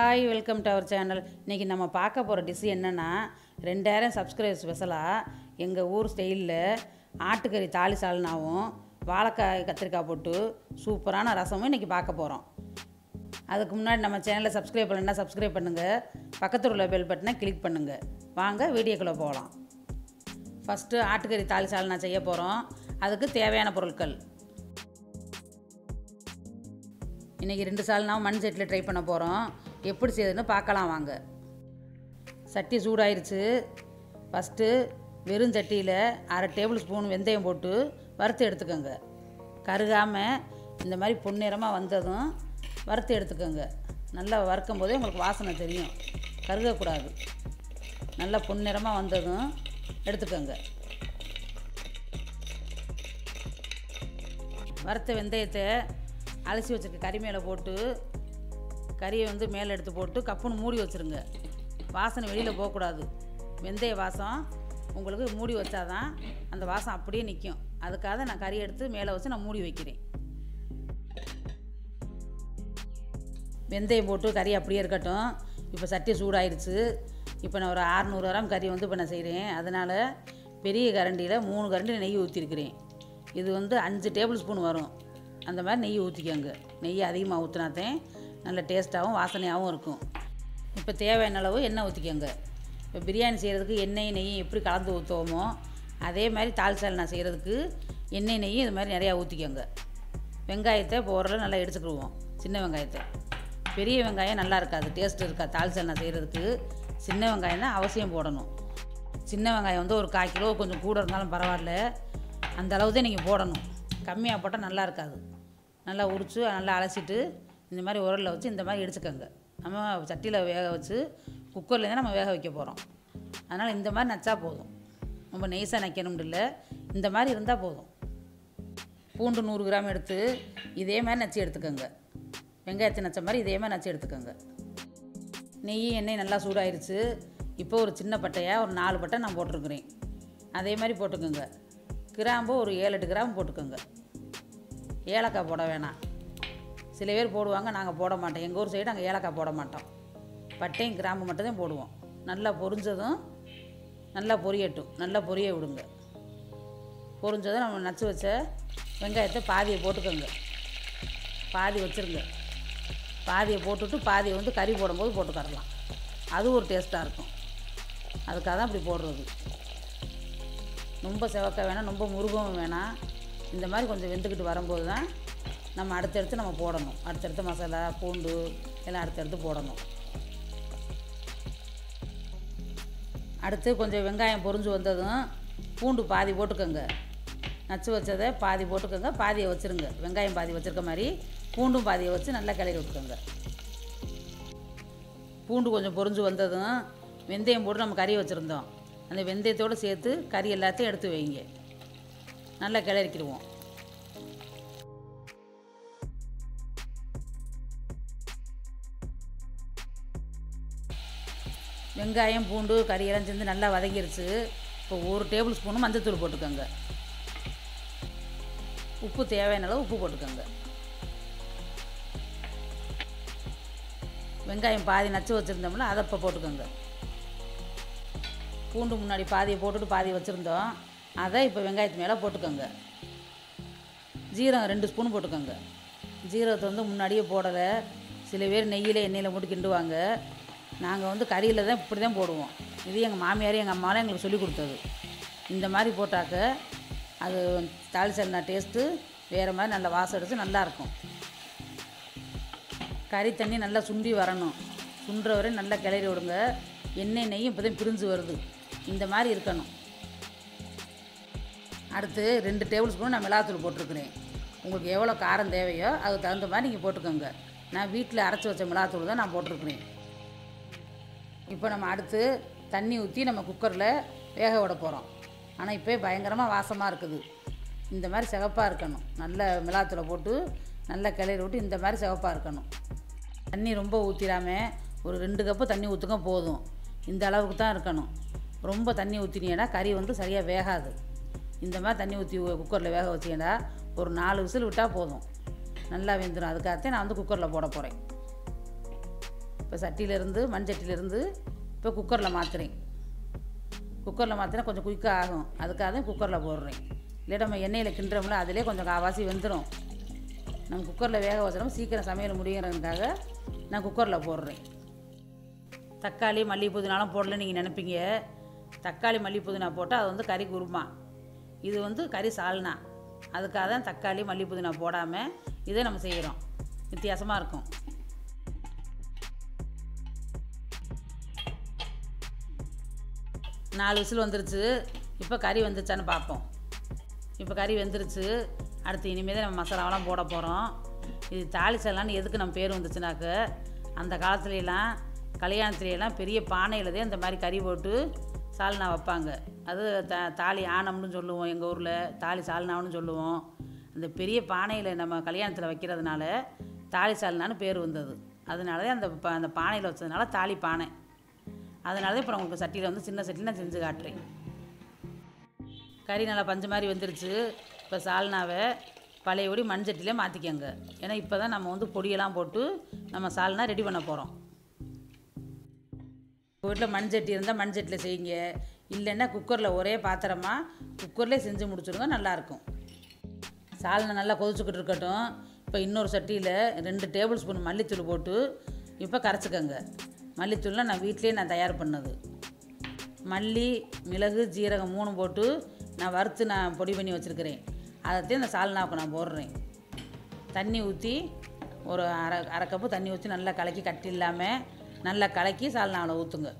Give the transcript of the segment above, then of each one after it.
hi welcome to our channel இன்றைக்கி நம்ம பார்க்க போகிற டிஷ் என்னென்னா ரெண்டாயிரம் சப்ஸ்கிரைபர் ஸ்பெஷலாக எங்கள் ஊர் ஸ்டைலில் ஆட்டுக்கறி தாலி சால்னாவும் வாழைக்காய் கத்திரிக்காய் போட்டு சூப்பரான ரசமும் இன்றைக்கி பார்க்க போகிறோம் அதுக்கு முன்னாடி நம்ம சேனலை சப்ஸ்கிரைப் பண்ணலன்னா சப்ஸ்கிரைப் பண்ணுங்கள் பக்கத்தில் உள்ள பெல் பட்டனை கிளிக் பண்ணுங்கள் வாங்க வீடியோக்குள்ளே போகலாம் ஃபஸ்ட்டு ஆட்டுக்கறி தாலி சால்னா செய்ய போகிறோம் அதுக்கு தேவையான பொருட்கள் இன்றைக்கி ரெண்டு சால்னாவும் மண் சட்டியில் ட்ரை பண்ண போகிறோம் எப்படி செய்யுதுன்னு பார்க்கலாம் வாங்க சட்டி சூடாயிருச்சு ஃபஸ்ட்டு வெறும் சட்டியில் அரை டேபிள் ஸ்பூன் வெந்தயம் போட்டு வறுத்து எடுத்துக்கோங்க கருகாமல் இந்த மாதிரி பொன்னிறமாக வந்ததும் வறுத்து எடுத்துக்கோங்க நல்லா வறுக்கும் போதே உங்களுக்கு வாசனை தெரியும் கருகக்கூடாது நல்லா பொன்னிறமாக வந்ததும் எடுத்துக்கோங்க வறுத்த வெந்தயத்தை அலசி வச்சுருக்க கறி மேலே போட்டு கறியை வந்து மேலே எடுத்து போட்டு கப்புன்னு மூடி வச்சுருங்க வாசனை வெளியில் போகக்கூடாது வெந்தய வாசம் உங்களுக்கு மூடி வச்சாதான் அந்த வாசம் அப்படியே நிற்கும் அதுக்காக நான் கறி எடுத்து மேலே வச்சு நான் மூடி வைக்கிறேன் வெந்தயம் போட்டு கறி அப்படியே இருக்கட்டும் இப்போ சட்டி சூடாயிருச்சு இப்போ நான் ஒரு 600 கிராம் கறி வந்து இப்போ நான் செய்கிறேன் அதனால் பெரிய கரண்டியில் மூணு கரண்டி நெய் ஊற்றிருக்கிறேன் இது வந்து அஞ்சு டேபிள் ஸ்பூன் வரும் அந்த மாதிரி நெய் ஊற்றிக்கோங்க நெய் அதிகமாக ஊற்றினாத்தேன் நல்ல டேஸ்ட்டாகவும் வாசனையாகவும் இருக்கும் இப்போ தேவையான அளவு எண்ணெய் ஊற்றிக்கோங்க இப்போ பிரியாணி செய்கிறதுக்கு எண்ணெய் நெய்யும் எப்படி கலந்து ஊற்றுவோமோ அதே மாதிரி தால்சால் நான் செய்கிறதுக்கு எண்ணெய் நெய்யும் இது மாதிரி நிறையா ஊற்றிக்கோங்க வெங்காயத்தை இப்போ ஓரளவு நல்லா எடுத்துக்கிடுவோம் சின்ன வெங்காயத்தை பெரிய வெங்காயம் நல்லா இருக்காது டேஸ்ட் இருக்காது தால்சால் நான் செய்கிறதுக்கு சின்ன வெங்காயம் தான் அவசியம் போடணும் சின்ன வெங்காயம் வந்து ஒரு கால் கிலோ கொஞ்சம் கூட இருந்தாலும் பரவாயில்ல அந்த அளவு தான் நீங்கள் போடணும் கம்மியாக போட்டால் நல்லா இருக்காது நல்லா உரித்து நல்லா அலசிட்டு இந்த மாதிரி உரலில் வச்சு இந்த மாதிரி இடிச்சுக்கோங்க நம்ம சட்டியில் வேக வச்சு குக்கரில் தான் நம்ம வேக வைக்க போகிறோம் அதனால் இந்த மாதிரி நச்சா போதும் ரொம்ப நெய்ஸாக நைக்கணும்னு இல்லை இந்த மாதிரி இருந்தால் போதும் பூண்டு நூறு கிராம் எடுத்து இதே மாதிரி நச்சு எடுத்துக்கோங்க வெங்காயத்தை நச்ச மாதிரி இதே மாதிரி நச்சு எடுத்துக்கோங்க நெய் எண்ணெய் நல்லா சூடாயிருச்சு இப்போ ஒரு சின்ன பட்டையாக ஒரு நாலு பட்டை நான் போட்டிருக்கிறேன் அதே மாதிரி போட்டுக்கோங்க கிராம்பு ஒரு ஏழு எட்டு கிராம் போட்டுக்கோங்க ஏலக்காய் போட வேணாம் சில பேர் போடுவாங்க நாங்கள் போட மாட்டோம் எங்கள் ஊர் சைடு நாங்கள் ஏலக்காய் போட மாட்டோம் பட்டையும் கிராம்பு மட்டும்தான் போடுவோம் நல்லா பொரிஞ்சதும் நல்லா பொரியட்டும் நல்லா பொரிய விடுங்க பொரிஞ்சதும் நம்ம நச்சு வச்ச வெங்காயத்தை பாதியை போட்டுக்கோங்க பாதி வச்சுருங்க பாதியை போட்டுட்டு பாதியை வந்து கறி போடும்போது போட்டுக்கறலாம் அது ஒரு டேஸ்ட்டாக இருக்கும் அதுக்காக தான் இப்படி போடுறது ரொம்ப செவக்க வேணாம் ரொம்ப முருகவும் வேணாம் இந்த மாதிரி கொஞ்சம் வெந்துக்கிட்டு வரும்போது தான் நம்ம அடுத்தடுத்து நம்ம போடணும் அடுத்தடுத்து மசாலா பூண்டு எல்லாம் அடுத்தடுத்து போடணும் அடுத்து கொஞ்சம் வெங்காயம் பொரிஞ்சு வந்ததும் பூண்டு பாதி போட்டுக்கோங்க நச்சு வச்சதை பாதி போட்டுக்கோங்க பாதியை வச்சுருங்க வெங்காயம் பாதி வச்சுருக்க மாதிரி பூண்டும் பாதியை வச்சு நல்லா கிளறி விட்டுக்கோங்க பூண்டு கொஞ்சம் பொரிஞ்சு வந்ததும் வெந்தயம் போட்டு நம்ம கறி வச்சுருந்தோம் அந்த வெந்தயத்தோடு சேர்த்து கறி எல்லாத்தையும் எடுத்து வைங்க நல்லா கிளறிக்கிடுவோம் வெங்காயம் பூண்டு கறியெல்லாம் சேர்ந்து நல்லா வதங்கிருச்சு இப்போ ஒரு டேபிள் ஸ்பூனும் மஞ்சத்தூள் போட்டுக்கோங்க உப்பு தேவையான அளவு உப்பு போட்டுக்கோங்க வெங்காயம் பாதி நச்சு வச்சுருந்தோம்ல அதை இப்போ போட்டுக்கோங்க பூண்டு முன்னாடி பாதியை போட்டுட்டு பாதி வச்சுருந்தோம் அதை இப்போ வெங்காயத்து மேலே போட்டுக்கோங்க ஜீரகம் ரெண்டு ஸ்பூன் போட்டுக்கோங்க ஜீரகத்தை வந்து முன்னாடியே போடலை சில பேர் நெய்யில் எண்ணெயில் போட்டு கிண்டுவாங்க நாங்கள் வந்து கறியில் தான் இப்படி தான் போடுவோம் இது எங்கள் மாமியார் எங்கள் அம்மாலாம் எங்களுக்கு சொல்லி கொடுத்தது இந்த மாதிரி போட்டாக்க அது தாளிச்சல்னா டேஸ்ட்டு வேறு மாதிரி நல்லா வாசம் அடித்து நல்லாயிருக்கும் கறி தண்ணி நல்லா சுண்டி வரணும் சுண்டுற வரை நல்லா கிளறி விடுங்க எண்ணெய் நெய்யும் இப்போ தான் பிரிஞ்சு வருது இந்த மாதிரி இருக்கணும் அடுத்து ரெண்டு டேபிள் ஸ்பூன் நான் மிளகாத்தூள் போட்டிருக்கிறேன் உங்களுக்கு எவ்வளோ காரம் தேவையோ அதுக்கு தகுந்த மாதிரி நீங்கள் போட்டுக்கோங்க நான் வீட்டில் அரைச்சி வச்ச மிளகாத்தூள் தான் நான் போட்டிருக்கிறேன் இப்போ நம்ம அடுத்து தண்ணி ஊற்றி நம்ம குக்கரில் வேக விட போகிறோம் ஆனால் இப்போ பயங்கரமாக வாசமாக இருக்குது இந்த மாதிரி சிவப்பாக இருக்கணும் நல்ல மிளகாத்தூளை போட்டு நல்லா கிளறி விட்டு இந்த மாதிரி சிவப்பாக இருக்கணும் தண்ணி ரொம்ப ஊற்றிடாம ஒரு ரெண்டு கப்பு தண்ணி ஊற்றுங்க போதும் இந்த அளவுக்கு தான் இருக்கணும் ரொம்ப தண்ணி ஊற்றினீங்கன்னா கறி வந்து சரியாக வேகாது இந்த மாதிரி தண்ணி ஊற்றி குக்கரில் வேக வச்சீங்கன்னா ஒரு நாலு விசில் விட்டால் போதும் நல்லா வெந்துடும் அதுக்காகத்தான் நான் வந்து குக்கரில் போட போகிறேன் இப்போ சட்டியிலேருந்து மண் சட்டியிலேருந்து இப்போ குக்கரில் மாற்றுறேன் குக்கரில் மாற்றினா கொஞ்சம் குயிக்காக ஆகும் அதுக்காக தான் குக்கரில் போடுறேன் இல்லை நம்ம எண்ணெயில் கிண்டுறோம்ல அதிலே கொஞ்சம் காவாசி வெந்துடும் நம்ம குக்கரில் வேக வச்சிடும் சீக்கிரம் சமையல் முடியுங்கிறதுக்காக நான் குக்கரில் போடுறேன் தக்காளி மல்லி புதினாலாம் போடல நீங்கள் நினைப்பீங்க தக்காளி மல்லி புதினா போட்டால் அது வந்து கறி குருமா இது வந்து கறி சால்னா அதுக்காக தான் தக்காளி மல்லி புதினா போடாமல் இதை நம்ம செய்கிறோம் வித்தியாசமாக இருக்கும் நாலு விசில் வந்துருச்சு இப்போ கறி வந்துருச்சான்னு பார்ப்போம் இப்போ கறி வெந்துருச்சு அடுத்து இனிமேல் தான் நம்ம மசாலாவெல்லாம் போட போகிறோம் இது தாளிச்சலான்னு எதுக்கு நம்ம பேர் வந்துச்சுனாக்க அந்த காலத்துலலாம் கல்யாணத்துலையெல்லாம் பெரிய பானையில் தான் இந்த மாதிரி கறி போட்டு சால்னா வைப்பாங்க அது த தாலி ஆனம்னு சொல்லுவோம் எங்கள் ஊரில் தாலி சால்னான்னு சொல்லுவோம் அந்த பெரிய பானையில் நம்ம கல்யாணத்தில் வைக்கிறதுனால தாலி சால்னான்னு பேர் வந்தது அதனால தான் அந்த ப- அந்த பானையில் வச்சதுனால தாலி பானை அதனால தான் இப்போ நான் உங்களுக்கு சட்டியில் வந்து சின்ன சட்டியில் நான் செஞ்சு காட்டுறேன் கறி நல்லா பஞ்சு மாதிரி வந்துருச்சு இப்போ சால்னாவை பழையபடி மண் சட்டியிலே மாற்றிக்கங்க ஏன்னா இப்போ தான் நம்ம வந்து பொடியெல்லாம் போட்டு நம்ம சால்னா ரெடி பண்ண போகிறோம் உங்கள் வீட்டில் மண் சட்டி இருந்தால் மண் சட்டியில் செய்யுங்க இல்லைன்னா குக்கரில் ஒரே பாத்திரமா குக்கர்லேயே செஞ்சு முடிச்சுடுங்க நல்லாயிருக்கும் சால்னா நல்லா கொதிச்சுக்கிட்டு இருக்கட்டும் இப்போ இன்னொரு சட்டியில் ரெண்டு டேபிள் ஸ்பூன் மல்லித்தூள் போட்டு இப்போ கரைச்சிக்கங்க மல்லித்தூள்லாம் நான் வீட்டிலேயே நான் தயார் பண்ணது மல்லி மிளகு ஜீரகம் மூணு போட்டு நான் வறுத்து நான் பொடி பண்ணி வச்சுருக்கிறேன் அதைத்தான் இந்த சால்னாவுக்கு நான் போடுறேன் தண்ணி ஊற்றி ஒரு அரை அரை கப்பு தண்ணி ஊற்றி நல்லா கலக்கி கட்டி இல்லாமல் நல்லா கலக்கி சால்னாவில் ஊற்றுங்க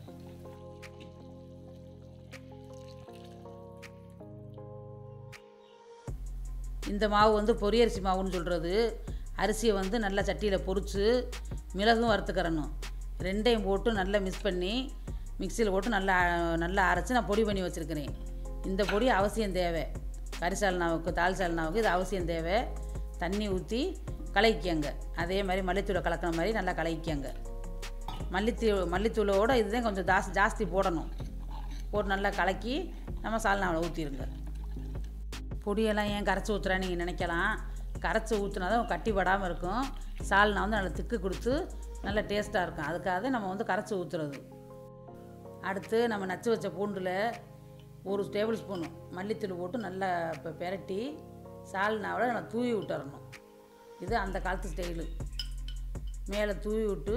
இந்த மாவு வந்து பொரியரிசி மாவுன்னு சொல்கிறது அரிசியை வந்து நல்லா சட்டியில் பொரித்து மிளகும் வறுத்துக்கிறணும் ரெண்டையும் போட்டு நல்லா மிக்ஸ் பண்ணி மிக்சியில் போட்டு நல்லா நல்லா அரைச்சி நான் பொடி பண்ணி வச்சுருக்கிறேன் இந்த பொடி அவசியம் தேவை கரிசால்னாவுக்கு தால் சால்னாவுக்கு இது அவசியம் தேவை தண்ணி ஊற்றி கலக்கிக்கங்க அதே மாதிரி மல்லித்தூளை கலக்கிற மாதிரி நல்லா கலக்கிக்கங்க மல்லித்தூள் மல்லித்தூளோட இதுதான் கொஞ்சம் ஜாஸ்தி ஜாஸ்தி போடணும் போட்டு நல்லா கலக்கி நம்ம சால்னாவில் ஊற்றிடுங்க பொடியெல்லாம் ஏன் கரைச்சி ஊற்றுறேன்னு நீங்கள் நினைக்கலாம் கரைச்சி ஊற்றினா தான் கட்டி படாமல் இருக்கும் சால்னா வந்து நல்லா திக்கு கொடுத்து நல்லா டேஸ்ட்டாக இருக்கும் அதுக்காக தான் நம்ம வந்து கரைச்சி ஊற்றுறது அடுத்து நம்ம நச்சு வச்ச பூண்டில் ஒரு டேபிள் ஸ்பூன் மல்லித்தூள் போட்டு நல்லா இப்போ பெரட்டி சால்னாவில் நல்லா தூவி விட்டுறணும் இது அந்த காலத்து ஸ்டைலு மேலே தூவி விட்டு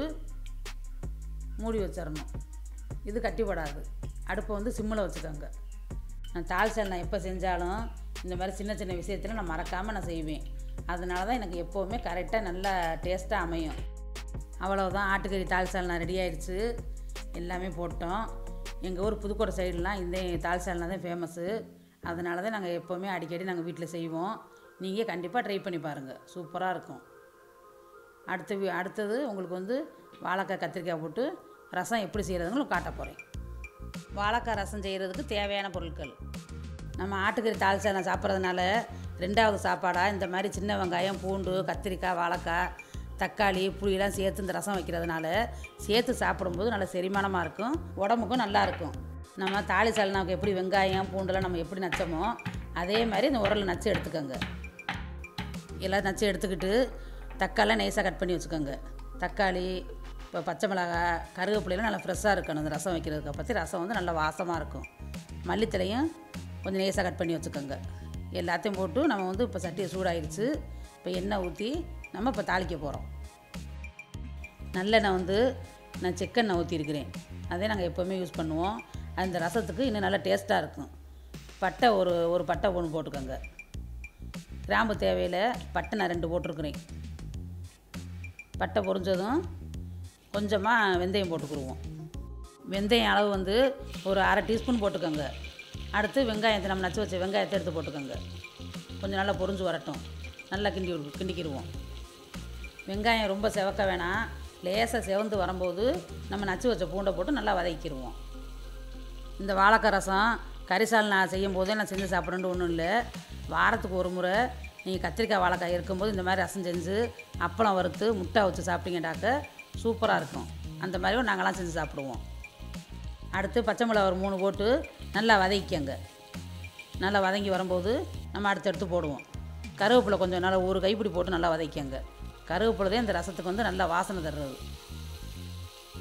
மூடி வச்சிடணும் இது கட்டிப்படாது அடுப்பை வந்து சிம்மில் வச்சுக்கோங்க நான் தால் சால் நான் எப்போ செஞ்சாலும் இந்த மாதிரி சின்ன சின்ன விஷயத்தில் நான் மறக்காமல் நான் செய்வேன் அதனால தான் எனக்கு எப்போவுமே கரெக்டாக நல்லா டேஸ்ட்டாக அமையும் அவ்வளவுதான் ஆட்டுக்கறி தால் சால்னா ரெடி ஆயிடுச்சு எல்லாமே போட்டோம் எங்கள் ஊர் புதுக்கோட்டை சைடுலாம் இந்த தால் சால்னா தான் ஃபேமஸ்ஸு அதனால தான் நாங்கள் எப்போவுமே அடிக்கடி நாங்கள் வீட்டில் செய்வோம் நீங்கள் கண்டிப்பாக ட்ரை பண்ணி பாருங்கள் சூப்பராக இருக்கும் அடுத்த வி- அடுத்தது உங்களுக்கு வந்து வாழைக்காய் கத்திரிக்காய் போட்டு ரசம் எப்படி செய்கிறதுன்னு காட்ட போகிறேன் வாழைக்காய் ரசம் செய்கிறதுக்கு தேவையான பொருட்கள் நம்ம ஆட்டுக்கறி தாளிச்சா நான் சாப்பிட்றதுனால ரெண்டாவது சாப்பாடாக இந்த மாதிரி சின்ன வெங்காயம் பூண்டு கத்திரிக்காய் வாழைக்காய் தக்காளி புளியெல்லாம் சேர்த்து இந்த ரசம் வைக்கிறதுனால சேர்த்து சாப்பிடும்போது நல்ல செரிமானமாக இருக்கும் உடம்புக்கும் நல்லா இருக்கும் நம்ம தாலி சால்னாவுக்கு எப்படி வெங்காயம் பூண்டெல்லாம் நம்ம எப்படி நச்சமோ அதே மாதிரி இந்த உரல் நச்சு எடுத்துக்கோங்க எல்லாம் நச்சு எடுத்துக்கிட்டு தக்காளிலாம் நைஸாக கட் பண்ணி வச்சுக்கோங்க தக்காளி இப்போ பச்சை மிளகாய் கருவேப்பிலையெல்லாம் நல்லா ஃப்ரெஷ்ஷாக இருக்கணும் இந்த ரசம் வைக்கிறதுக்கு பற்றி ரசம் வந்து நல்லா வாசமாக இருக்கும் மல்லித்தலையும் கொஞ்சம் நைஸாக கட் பண்ணி வச்சுக்கோங்க எல்லாத்தையும் போட்டு நம்ம வந்து இப்போ சட்டியை சூடாயிருச்சு இப்போ எண்ணெய் ஊற்றி நம்ம இப்போ தாளிக்க போகிறோம் நல்லெண்ணெய் வந்து நான் செக்கெண்ணெய் ஊற்றிருக்கிறேன் அதே நாங்கள் எப்போவுமே யூஸ் பண்ணுவோம் அந்த ரசத்துக்கு இன்னும் நல்லா டேஸ்ட்டாக இருக்கும் பட்டை ஒரு ஒரு பட்டை ஒன்று போட்டுக்கோங்க கிராம்பு தேவையில் பட்டை நான் ரெண்டு போட்டிருக்கிறேன் பட்டை பொரிஞ்சதும் கொஞ்சமாக வெந்தயம் போட்டுக்கிடுவோம் வெந்தயம் அளவு வந்து ஒரு அரை டீஸ்பூன் போட்டுக்கோங்க அடுத்து வெங்காயத்தை நம்ம நச்சு வச்ச வெங்காயத்தை எடுத்து போட்டுக்கோங்க கொஞ்சம் நல்லா பொரிஞ்சு வரட்டும் நல்லா கிண்டி விடு- கிண்டிக்கிடுவோம் வெங்காயம் ரொம்ப செவக்க வேணாம் லேசாக செவந்து வரும்போது நம்ம நச்சு வச்ச பூண்டை போட்டு நல்லா வதக்கிடுவோம் இந்த வாழைக்காய் ரசம் கரிசால் நான் செய்யும் போதே நான் செஞ்சு சாப்பிட்றேன்னு ஒன்றும் இல்லை வாரத்துக்கு ஒரு முறை நீங்கள் கத்திரிக்காய் வாழைக்காய் இருக்கும்போது இந்த மாதிரி ரசம் செஞ்சு அப்பளம் வறுத்து முட்டை வச்சு சாப்பிட்டீங்கடாக்க சூப்பராக இருக்கும் அந்த மாதிரி நாங்களாம் செஞ்சு சாப்பிடுவோம் அடுத்து பச்சை மிளகா ஒரு மூணு போட்டு நல்லா வதக்கிக்கங்க நல்லா வதங்கி வரும்போது நம்ம அடுத்து எடுத்து போடுவோம் கருவேப்பிலை கொஞ்சம் நல்லா ஒரு கைப்பிடி போட்டு நல்லா வதக்கிக்கங்க கருவேப்பிலை தான் இந்த ரசத்துக்கு வந்து நல்லா வாசனை தர்றது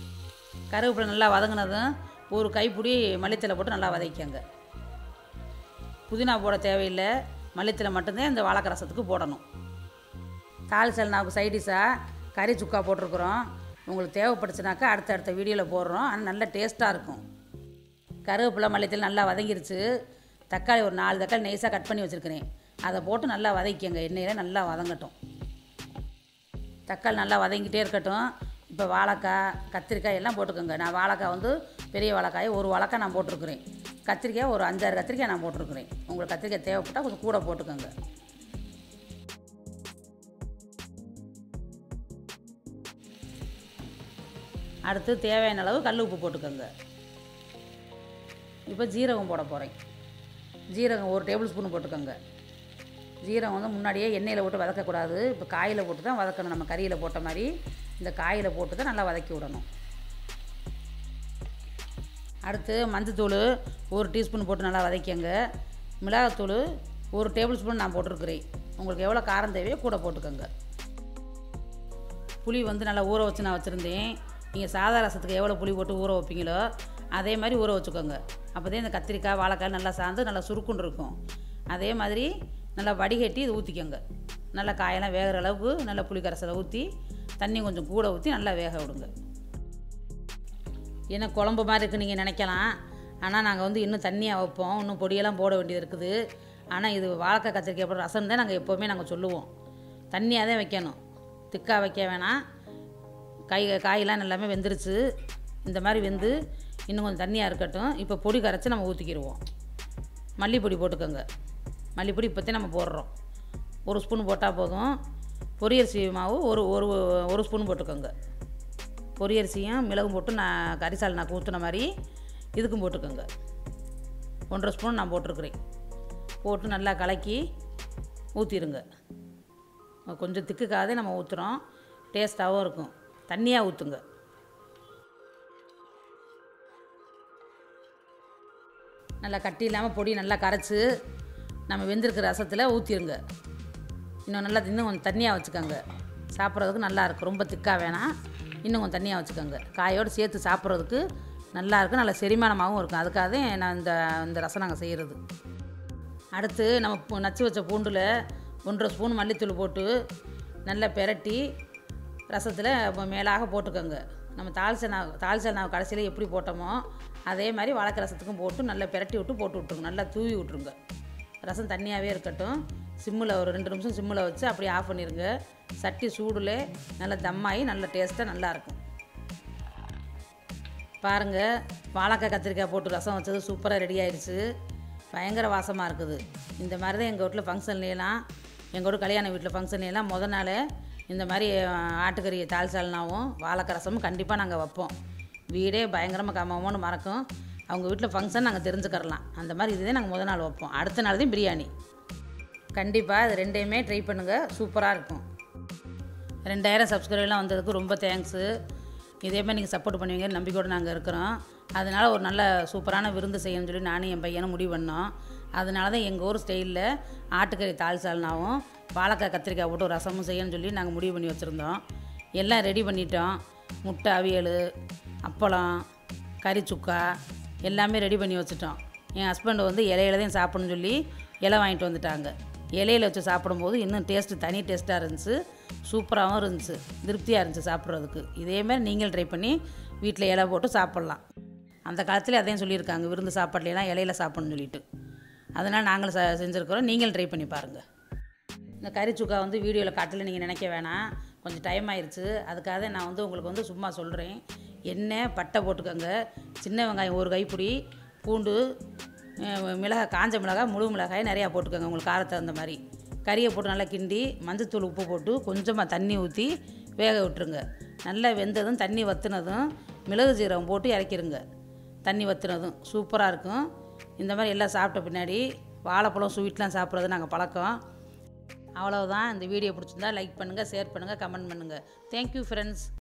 கருவேப்பிலை நல்லா வதங்கினதும் ஒரு கைப்பிடி மல்லித்தலை போட்டு நல்லா வதக்கிக்கங்க புதினா போட தேவையில்லை மல்லித்தலை மட்டும்தான் இந்த வாழைக்காய் ரசத்துக்கு போடணும் தாளிசல் நாவுக்கு சைடிஷாக கறி சுக்கா போட்டிருக்குறோம் உங்களுக்கு தேவைப்பட்டுச்சுனாக்கா அடுத்த அடுத்த வீடியோவில் போடுறோம் ஆனால் நல்ல டேஸ்ட்டாக இருக்கும் கருவேப்பிலை மல்லித்தலை நல்லா வதங்கிருச்சு தக்காளி ஒரு நாலு தக்காளி நைஸாக கட் பண்ணி வச்சுருக்கிறேன் அதை போட்டு நல்லா வதக்கிக்கங்க எண்ணெயில் நல்லா வதங்கட்டும் தக்காளி நல்லா வதங்கிட்டே இருக்கட்டும் இப்போ வாழைக்காய் கத்திரிக்காய் எல்லாம் போட்டுக்கோங்க நான் வாழைக்காய் வந்து பெரிய வாழைக்காய் ஒரு வாழைக்காய் நான் போட்டிருக்கிறேன் கத்திரிக்காய் ஒரு அஞ்சாறு கத்திரிக்காய் நான் போட்டிருக்கிறேன் உங்களுக்கு கத்திரிக்காய் தேவைப்பட்டால் கொஞ்சம் கூட போட்டுக்கோங்க அடுத்து தேவையான அளவு கல் உப்பு போட்டுக்கோங்க இப்போ ஜீரகம் போட போகிறேன் ஜீரகம் ஒரு டேபிள் ஸ்பூன் போட்டுக்கோங்க ஜீரகம் வந்து முன்னாடியே எண்ணெயில் போட்டு வதக்கக்கூடாது இப்போ காயில் போட்டு தான் வதக்கணும் நம்ம கறியில் போட்ட மாதிரி இந்த காயில் போட்டு தான் நல்லா வதக்கி விடணும் அடுத்து மஞ்சத்தூள் ஒரு டீஸ்பூன் போட்டு நல்லா வதக்கிங்க மிளகாத்தூள் ஒரு டேபிள் ஸ்பூன் நான் போட்டிருக்கிறேன் உங்களுக்கு எவ்வளோ காரம் தேவையோ கூட போட்டுக்கோங்க புளி வந்து நல்லா ஊற வச்சு நான் வச்சுருந்தேன் நீங்கள் சாதா ரசத்துக்கு எவ்வளோ புளி போட்டு ஊற வைப்பீங்களோ அதே மாதிரி ஊற வச்சுக்கோங்க அப்போ தான் இந்த கத்திரிக்காய் வாழைக்காய் நல்லா சார்ந்து நல்லா சுருக்குன்னு இருக்கும் அதே மாதிரி நல்லா வடிகட்டி இது ஊற்றிக்கோங்க நல்லா காயெல்லாம் வேகிற அளவுக்கு நல்லா புளி கரைசலை ஊற்றி தண்ணி கொஞ்சம் கூட ஊற்றி நல்லா வேக விடுங்க ஏன்னா குழம்பு மாதிரி இருக்குது நீங்கள் நினைக்கலாம் ஆனால் நாங்கள் வந்து இன்னும் தண்ணியாக வைப்போம் இன்னும் பொடியெல்லாம் போட வேண்டியது இருக்குது ஆனால் இது வாழைக்காய் கத்திரிக்காய் அப்புறம் ரசம் தான் நாங்கள் எப்போவுமே நாங்கள் சொல்லுவோம் தண்ணியாக தான் வைக்கணும் திக்காக வைக்க வேணாம் காய் காயெல்லாம் எல்லாமே வெந்துருச்சு இந்த மாதிரி வெந்து இன்னும் கொஞ்சம் தண்ணியாக இருக்கட்டும் இப்போ பொடி கரைச்சி நம்ம ஊற்றிக்கிடுவோம் மல்லிப்பொடி போட்டுக்கோங்க மல்லிப்பொடி இப்போத்தே நம்ம போடுறோம் ஒரு ஸ்பூன் போட்டால் போதும் பொரியரிசி மாவு ஒரு ஒரு ஒரு ஸ்பூன் போட்டுக்கோங்க பொரியரிசியும் மிளகும் போட்டு நான் கரிசால் நான் ஊற்றுன மாதிரி இதுக்கும் போட்டுக்கோங்க ஒன்றரை ஸ்பூன் நான் போட்டிருக்கிறேன் போட்டு நல்லா கலக்கி ஊற்றிடுங்க கொஞ்சம் திக்குக்காதே நம்ம ஊற்றுறோம் டேஸ்ட்டாகவும் இருக்கும் தண்ணியாக ஊற்றுங்க நல்லா கட்டி இல்லாமல் பொடி நல்லா கரைச்சி நம்ம வெந்திருக்கிற ரசத்தில் ஊற்றிடுங்க இன்னும் நல்லா இன்னும் கொஞ்சம் தண்ணியாக வச்சுக்கோங்க சாப்பிட்றதுக்கு நல்லா இருக்கும் ரொம்ப திக்காக வேணாம் இன்னும் கொஞ்சம் தண்ணியாக வச்சுக்கோங்க காயோடு சேர்த்து சாப்பிட்றதுக்கு நல்லா இருக்கும் நல்லா செரிமானமாகவும் இருக்கும் அதுக்காக தான் நான் இந்த இந்த ரசம் நாங்கள் செய்கிறது அடுத்து நம்ம பூ- நச்சு வச்ச பூண்டில் ஒன்றரை ஸ்பூன் மல்லித்தூள் போட்டு நல்லா பெரட்டி ரசத்தில் மேலாக போட்டுக்கோங்க நம்ம தாளிச்ச நான் தாளிச்ச நான் கடைசியில் எப்படி போட்டோமோ அதே மாதிரி வாழைக்காய் ரசத்துக்கும் போட்டு நல்லா பெரட்டி விட்டு போட்டு விட்ருங்க நல்லா தூவி விட்ருங்க ரசம் தண்ணியாகவே இருக்கட்டும் சிம்மில் ஒரு ரெண்டு நிமிஷம் சிம்மில் வச்சு அப்படியே ஆஃப் பண்ணிடுங்க சட்டி சூடில் நல்லா தம்மாகி நல்ல டேஸ்ட்டாக நல்லாயிருக்கும் பாருங்கள் வாழைக்காய் கத்திரிக்காய் போட்டு ரசம் வச்சது சூப்பராக ரெடி ஆயிடுச்சு பயங்கர வாசமாக இருக்குது இந்த மாதிரி தான் எங்கள் வீட்டில் ஃபங்க்ஷன்லாம் எங்கள் வீட்டு கல்யாண வீட்டில் ஃபங்க்ஷன்லாம் முத நாள் இந்த மாதிரி அஹ், ஆட்டுக்கறி தால்சால்னாவும் வாழைக்காய் ரசமும் கண்டிப்பாக நாங்கள் வைப்போம் வீடே பயங்கரமாக கம்மோன்னு மறக்கும் அவங்க வீட்டில் ஃபங்க்ஷன் நாங்கள் தெரிஞ்சுக்கறலாம் அந்த மாதிரி இதுதான் நாங்கள் முத நாள் வைப்போம் அடுத்த நாள் தான் பிரியாணி கண்டிப்பாக இது ரெண்டையுமே ட்ரை பண்ணுங்கள் சூப்பராக இருக்கும் ரெண்டாயிரம் சப்ஸ்கிரைபர்லாம் வந்ததுக்கு ரொம்ப தேங்க்ஸு இதே மாதிரி நீங்கள் சப்போர்ட் பண்ணுவீங்கன்னு நம்பிக்கையோடு நாங்கள் இருக்கிறோம் அதனால் ஒரு நல்ல சூப்பரான விருந்து செய்யணும்னு சொல்லி நானும் என் பையனும் முடிவு பண்ணோம் அதனால தான் எங்கள் ஊர் ஸ்டைலில் ஆட்டுக்கறி தால்சால்னாவும் வாழைக்காய் கத்திரிக்காய் போட்டு ஒரு ரசமும் செய்யணும்னு சொல்லி நாங்கள் முடிவு பண்ணி வச்சுருந்தோம் எல்லாம் ரெடி பண்ணிட்டோம் முட்டை அவியல் அப்பளம் கறி சுக்கா எல்லாமே ரெடி பண்ணி வச்சுட்டோம் என் ஹஸ்பண்ட் வந்து இலையில தான் சாப்பிடணும்னு சொல்லி இலை வாங்கிட்டு வந்துட்டாங்க இலையில வச்சு சாப்பிடும்போது இன்னும் டேஸ்ட்டு தனி டேஸ்ட்டாக இருந்துச்சு சூப்பராகவும் இருந்துச்சு திருப்தியாக இருந்துச்சு சாப்பிட்றதுக்கு இதேமாதிரி நீங்கள் ட்ரை பண்ணி வீட்டில் இலை போட்டு சாப்பிட்லாம் அந்த காலத்தில் அதையும் சொல்லியிருக்காங்க விருந்து சாப்பாடுலாம் இலையில சாப்பிடணும்னு சொல்லிட்டு அதனால் நாங்களும் ச செஞ்சுருக்கிறோம் நீங்கள் ட்ரை பண்ணி பாருங்கள் இந்த கறி சுக்கா வந்து வீடியோவில் காட்டல நீங்கள் நினைக்க வேணாம் கொஞ்சம் டைம் ஆயிடுச்சு அதுக்காக தான் நான் வந்து உங்களுக்கு வந்து சும்மா சொல்கிறேன் எண்ணெய் பட்டை போட்டுக்கோங்க சின்ன வெங்காயம் ஒரு கைப்பிடி பூண்டு அஹ், மிளகாய் காஞ்ச மிளகாய் முழு மிளகாய் நிறையா போட்டுக்கோங்க உங்களுக்கு காரத்தை தகுந்த மாதிரி கறியை போட்டு நல்லா கிண்டி மஞ்சத்தூள் உப்பு போட்டு கொஞ்சமாக தண்ணி ஊற்றி வேக விட்டுருங்க நல்லா வெந்ததும் தண்ணி வத்துனதும் மிளகு ஜீரகம் போட்டு இறக்கிருங்க தண்ணி வத்துனதும் சூப்பராக இருக்கும் இந்த மாதிரி எல்லாம் சாப்பிட்ட பின்னாடி வாழைப்பழம் ஸ்வீட்லாம் சாப்பிட்றது நாங்கள் பழக்கம் அவ்வளவுதான் இந்த வீடியோ பிடிச்சிருந்தா லைக் பண்ணுங்கள் ஷேர் பண்ணுங்கள் கமெண்ட் பண்ணுங்கள் தேங்க்யூ ஃப்ரெண்ட்ஸ்